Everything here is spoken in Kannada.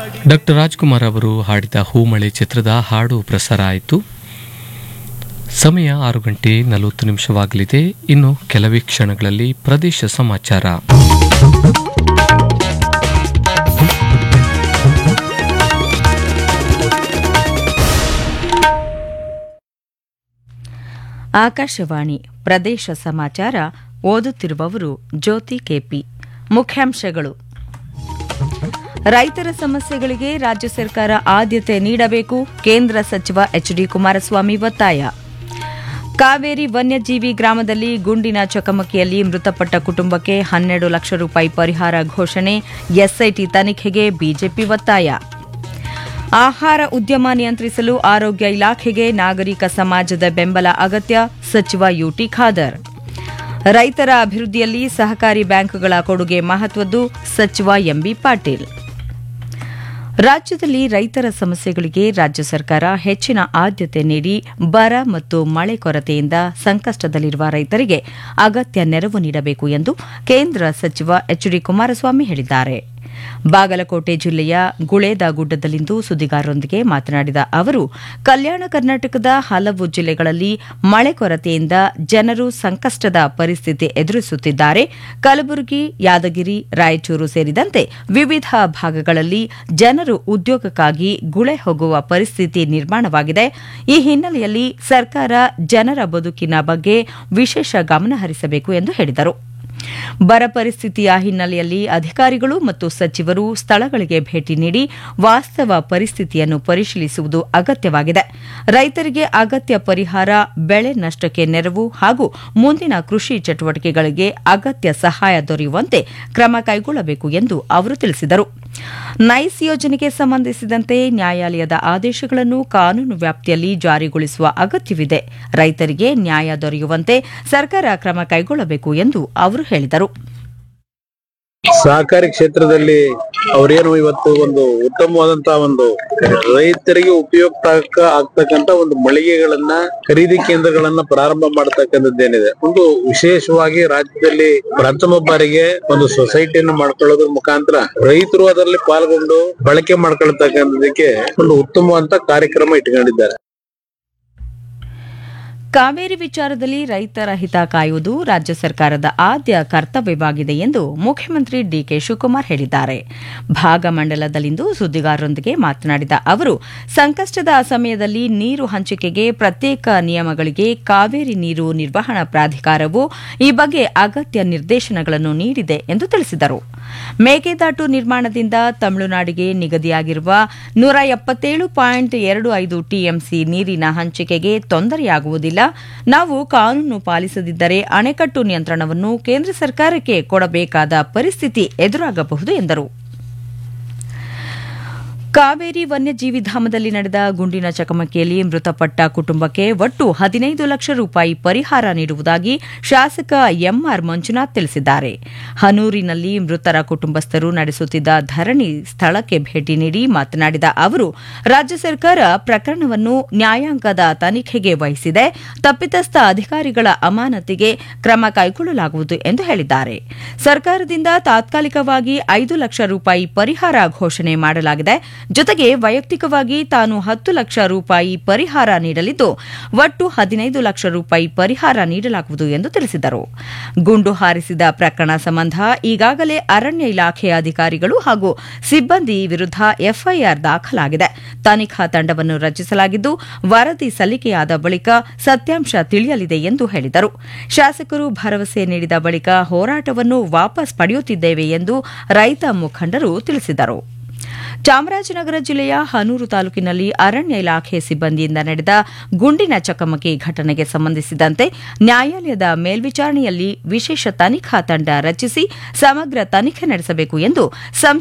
ಡಾಕ್ಟರ್ ರಾಜ್ಕುಮಾರ್ ಅವರು ಹಾಡಿದ ಹೂಮಳೆ ಚಿತ್ರದ ಹಾಡು ಪ್ರಸಾರ ಆಯಿತು ಸಮಯ ಆರು ಗಂಟೆ ನಲವತ್ತು ನಿಮಿಷವಾಗಲಿದೆ ಇನ್ನು ಕೆಲವೇ ಕ್ಷಣಗಳಲ್ಲಿ ಪ್ರದೇಶ ಸಮಾಚಾರ ಆಕಾಶವಾಣಿ ಪ್ರದೇಶ ಸಮಾಚಾರ ಓದುತ್ತಿರುವವರು ಜ್ಯೋತಿ ಕೆಪಿ ಮುಖ್ಯಾಂಶಗಳು ರೈತರ ಸಮಸ್ಯೆಗಳಿಗೆ ರಾಜ್ಯ ಸರ್ಕಾರ ಆದ್ಯತೆ ನೀಡಬೇಕು ಕೇಂದ್ರ ಸಚಿವ ಎಚ್ಡಿ ಕುಮಾರಸ್ವಾಮಿ ಒತ್ತಾಯ ಕಾವೇರಿ ವನ್ಯಜೀವಿ ಗ್ರಾಮದಲ್ಲಿ ಗುಂಡಿನ ಚಕಮಕಿಯಲ್ಲಿ ಮೃತಪಟ್ಟ ಕುಟುಂಬಕ್ಕೆ ಹನ್ನೆರಡು ಲಕ್ಷ ರೂಪಾಯಿ ಪರಿಹಾರ ಘೋಷಣೆ ಎಸ್ಐಟಿ ತನಿಖೆಗೆ ಬಿಜೆಪಿ ಒತ್ತಾಯ ಆಹಾರ ಉದ್ಯಮ ನಿಯಂತ್ರಿಸಲು ಆರೋಗ್ಯ ಇಲಾಖೆಗೆ ನಾಗರಿಕ ಸಮಾಜದ ಬೆಂಬಲ ಅಗತ್ಯ ಸಚಿವ ಯುಟಿ ಖಾದರ್ ರೈತರ ಅಭಿವೃದ್ಧಿಯಲ್ಲಿ ಸಹಕಾರಿ ಬ್ಯಾಂಕ್ಗಳ ಕೊಡುಗೆ ಮಹತ್ವದ್ದು ಸಚಿವ ಎಂಬಿ ಪಾಟೀಲ್ ರಾಜ್ಯದಲ್ಲಿ ರೈತರ ಸಮಸ್ಯೆಗಳಿಗೆ ರಾಜ್ಯ ಸರ್ಕಾರ ಹೆಚ್ಚಿನ ಆದ್ಯತೆ ನೀಡಿ ಬರ ಮತ್ತು ಮಳೆ ಕೊರತೆಯಿಂದ ಸಂಕಷ್ಟದಲ್ಲಿರುವ ರೈತರಿಗೆ ಅಗತ್ಯ ನೆರವು ನೀಡಬೇಕು ಎಂದು ಕೇಂದ್ರ ಸಚಿವ ಎಚ್ಡಿ ಕುಮಾರಸ್ವಾಮಿ ಹೇಳಿದ್ದಾರೆ ಬಾಗಲಕೋಟೆ ಜಿಲ್ಲೆಯ ಗುಳೇದಗುಡ್ಡದಲ್ಲಿಂದು ಸುದ್ದಿಗಾರರೊಂದಿಗೆ ಮಾತನಾಡಿದ ಅವರು ಕಲ್ಯಾಣ ಕರ್ನಾಟಕದ ಹಲವು ಜಿಲ್ಲೆಗಳಲ್ಲಿ ಮಳೆ ಕೊರತೆಯಿಂದ ಜನರು ಸಂಕಷ್ಟದ ಪರಿಸ್ಥಿತಿ ಎದುರಿಸುತ್ತಿದ್ದಾರೆ ಕಲಬುರಗಿ ಯಾದಗಿರಿ ರಾಯಚೂರು ಸೇರಿದಂತೆ ವಿವಿಧ ಭಾಗಗಳಲ್ಲಿ ಜನರು ಉದ್ಯೋಗಕ್ಕಾಗಿ ಗುಳೆ ಹೋಗುವ ಪರಿಸ್ಥಿತಿ ನಿರ್ಮಾಣವಾಗಿದೆ ಈ ಹಿನ್ನೆಲೆಯಲ್ಲಿ ಸರ್ಕಾರ ಜನರ ಬದುಕಿನ ಬಗ್ಗೆ ವಿಶೇಷ ಗಮನ ಹರಿಸಬೇಕು ಎಂದು ಹೇಳಿದರು ಬರ ಪರಿಸ್ಥಿತಿಯ ಹಿನ್ನೆಲೆಯಲ್ಲಿ ಅಧಿಕಾರಿಗಳು ಮತ್ತು ಸಚಿವರು ಸ್ಥಳಗಳಿಗೆ ಭೇಟಿ ನೀಡಿ ವಾಸ್ತವ ಪರಿಸ್ಥಿತಿಯನ್ನು ಪರಿಶೀಲಿಸುವುದು ಅಗತ್ಯವಾಗಿದೆ ರೈತರಿಗೆ ಅಗತ್ಯ ಪರಿಹಾರ ಬೆಳೆ ನಷ್ಟಕ್ಕೆ ನೆರವು ಹಾಗೂ ಮುಂದಿನ ಕೃಷಿ ಚಟುವಟಿಕೆಗಳಿಗೆ ಅಗತ್ಯ ಸಹಾಯ ದೊರೆಯುವಂತೆ ಕ್ರಮ ಕೈಗೊಳ್ಳಬೇಕು ಎಂದು ಅವರು ತಿಳಿಸಿದರು ನೈಸ್ ಯೋಜನೆಗೆ ಸಂಬಂಧಿಸಿದಂತೆ ನ್ಯಾಯಾಲಯದ ಆದೇಶಗಳನ್ನು ಕಾನೂನು ವ್ಯಾಪ್ತಿಯಲ್ಲಿ ಜಾರಿಗೊಳಿಸುವ ಅಗತ್ಯವಿದೆ ರೈತರಿಗೆ ನ್ಯಾಯ ದೊರೆಯುವಂತೆ ಸರ್ಕಾರ ಕ್ರಮ ಕೈಗೊಳ್ಳಬೇಕು ಎಂದು ಅವರು ಹೇಳಿದರು ಸಹಕಾರಿ ಕ್ಷೇತ್ರದಲ್ಲಿ ಅವ್ರೇನು ಇವತ್ತು ಒಂದು ಉತ್ತಮವಾದಂತಹ ಒಂದು ರೈತರಿಗೆ ಉಪಯುಕ್ತ ಆಗ- ಆಗ್ತಕ್ಕಂತ ಒಂದು ಮಳಿಗೆಗಳನ್ನ ಖರೀದಿ ಕೇಂದ್ರಗಳನ್ನ ಪ್ರಾರಂಭ ಮಾಡತಕ್ಕಂಥದ್ದೇನಿದೆ ಒಂದು ವಿಶೇಷವಾಗಿ ರಾಜ್ಯದಲ್ಲಿ ಪ್ರಥಮ ಬಾರಿಗೆ ಒಂದು ಸೊಸೈಟಿಯನ್ನು ಮಾಡ್ಕೊಳ್ಳೋದ್ರ ಮುಖಾಂತರ ರೈತರು ಅದರಲ್ಲಿ ಪಾಲ್ಗೊಂಡು ಬಳಕೆ ಮಾಡ್ಕೊಳ್ತಕ್ಕಂಥದಕ್ಕೆ ಒಂದು ಉತ್ತಮವಾದಂತ ಕಾರ್ಯಕ್ರಮ ಇಟ್ಕೊಂಡಿದ್ದಾರೆ ಕಾವೇರಿ ವಿಚಾರದಲ್ಲಿ ರೈತರ ಹಿತ ಕಾಯುವುದು ರಾಜ್ಯ ಸರ್ಕಾರದ ಆದ್ಯ ಕರ್ತವ್ಯವಾಗಿದೆ ಎಂದು ಮುಖ್ಯಮಂತ್ರಿ ಡಿಕೆ ಶಿವಕುಮಾರ್ ಹೇಳಿದ್ದಾರೆ ಭಾಗಮಂಡಲದಲ್ಲಿಂದು ಸುದ್ದಿಗಾರರೊಂದಿಗೆ ಮಾತನಾಡಿದ ಅವರು ಸಂಕಷ್ಟದ ಸಮಯದಲ್ಲಿ ನೀರು ಹಂಚಿಕೆಗೆ ಪ್ರತ್ಯೇಕ ನಿಯಮಗಳಿಗೆ ಕಾವೇರಿ ನೀರು ನಿರ್ವಹಣಾ ಪ್ರಾಧಿಕಾರವು ಈ ಬಗ್ಗೆ ಅಗತ್ಯ ನಿರ್ದೇಶನಗಳನ್ನು ನೀಡಿದೆ ಎಂದು ತಿಳಿಸಿದರು ಮೇಕೆದಾಟು ನಿರ್ಮಾಣದಿಂದ ತಮಿಳುನಾಡಿಗೆ ನಿಗದಿಯಾಗಿರುವ ನೂರ ಎಪ್ಪತ್ತೇಳು ಪಾಯಿಂಟ್ ಎರಡು ಐದು ಟಿಎಂಸಿ ನೀರಿನ ಹಂಚಿಕೆಗೆ ತೊಂದರೆಯಾಗುವುದಿಲ್ಲ ನಾವು ಕಾನೂನು ಪಾಲಿಸದಿದ್ದರೆ ಅಣೆಕಟ್ಟು ನಿಯಂತ್ರಣವನ್ನು ಕೇಂದ್ರ ಸರ್ಕಾರಕ್ಕೆ ಕೊಡಬೇಕಾದ ಪರಿಸ್ಥಿತಿ ಎದುರಾಗಬಹುದು ಎಂದರು ಕಾವೇರಿ ವನ್ಯಜೀವಿ ಧಾಮದಲ್ಲಿ ನಡೆದ ಗುಂಡಿನ ಚಕಮಕಿಯಲ್ಲಿ ಮೃತಪಟ್ಟ ಕುಟುಂಬಕ್ಕೆ ಒಟ್ಟು ಹದಿನೈದು ಲಕ್ಷ ರೂಪಾಯಿ ಪರಿಹಾರ ನೀಡುವುದಾಗಿ ಶಾಸಕ ಎಂಆರ್ ಮಂಜುನಾಥ್ ತಿಳಿಸಿದ್ದಾರೆ ಹನೂರಿನಲ್ಲಿ ಮೃತರ ಕುಟುಂಬಸ್ಥರು ನಡೆಸುತ್ತಿದ್ದ ಧರಣಿ ಸ್ಥಳಕ್ಕೆ ಭೇಟಿ ನೀಡಿ ಮಾತನಾಡಿದ ಅವರು ರಾಜ್ಯ ಸರ್ಕಾರ ಪ್ರಕರಣವನ್ನು ನ್ಯಾಯಾಂಗದ ತನಿಖೆಗೆ ವಹಿಸಿದೆ ತಪ್ಪಿತಸ್ಥ ಅಧಿಕಾರಿಗಳ ಅಮಾನತಿಗೆ ಕ್ರಮ ಕೈಗೊಳ್ಳಲಾಗುವುದು ಎಂದು ಹೇಳಿದ್ದಾರೆ ಸರ್ಕಾರದಿಂದ ತಾತ್ಕಾಲಿಕವಾಗಿ ಐದು ಲಕ್ಷ ರೂಪಾಯಿ ಪರಿಹಾರ ಘೋಷಣೆ ಮಾಡಲಾಗಿದೆ ಜೊತೆಗೆ ವೈಯಕ್ತಿಕವಾಗಿ ತಾನು ಹತ್ತು ಲಕ್ಷ ರೂಪಾಯಿ ಪರಿಹಾರ ನೀಡಲಿದ್ದು ಒಟ್ಟು ಹದಿನೈದು ಲಕ್ಷ ರೂಪಾಯಿ ಪರಿಹಾರ ನೀಡಲಾಗುವುದು ಎಂದು ತಿಳಿಸಿದರು ಗುಂಡು ಹಾರಿಸಿದ ಪ್ರಕರಣ ಸಂಬಂಧ ಈಗಾಗಲೇ ಅರಣ್ಯ ಇಲಾಖೆಯ ಅಧಿಕಾರಿಗಳು ಹಾಗೂ ಸಿಬ್ಬಂದಿ ವಿರುದ್ಧ ಎಫ್ಐಆರ್ ದಾಖಲಾಗಿದೆ ತನಿಖಾ ತಂಡವನ್ನು ರಚಿಸಲಾಗಿದ್ದು ವರದಿ ಸಲ್ಲಿಕೆಯಾದ ಬಳಿಕ ಸತ್ಯಾಂಶ ತಿಳಿಯಲಿದೆ ಎಂದು ಹೇಳಿದರು ಶಾಸಕರು ಭರವಸೆ ನೀಡಿದ ಬಳಿಕ ಹೋರಾಟವನ್ನು ವಾಪಸ್ ಪಡೆಯುತ್ತಿದ್ದೇವೆ ಎಂದು ರೈತ ಮುಖಂಡರು ತಿಳಿಸಿದರು ಚಾಮರಾಜನಗರ ಜಿಲ್ಲೆಯ ಹನೂರು ತಾಲೂಕಿನಲ್ಲಿ ಅರಣ್ಯ ಇಲಾಖೆ ಸಿಬ್ಬಂದಿಯಿಂದ ನಡೆದ ಗುಂಡಿನ ಚಕಮಕಿ ಘಟನೆಗೆ ಸಂಬಂಧಿಸಿದಂತೆ ನ್ಯಾಯಾಲಯದ ಮೇಲ್ವಿಚಾರಣೆಯಲ್ಲಿ ವಿಶೇಷ ತನಿಖಾ ತಂಡ ರಚಿಸಿ ಸಮಗ್ರ ತನಿಖೆ ನಡೆಸಬೇಕು ಎಂದು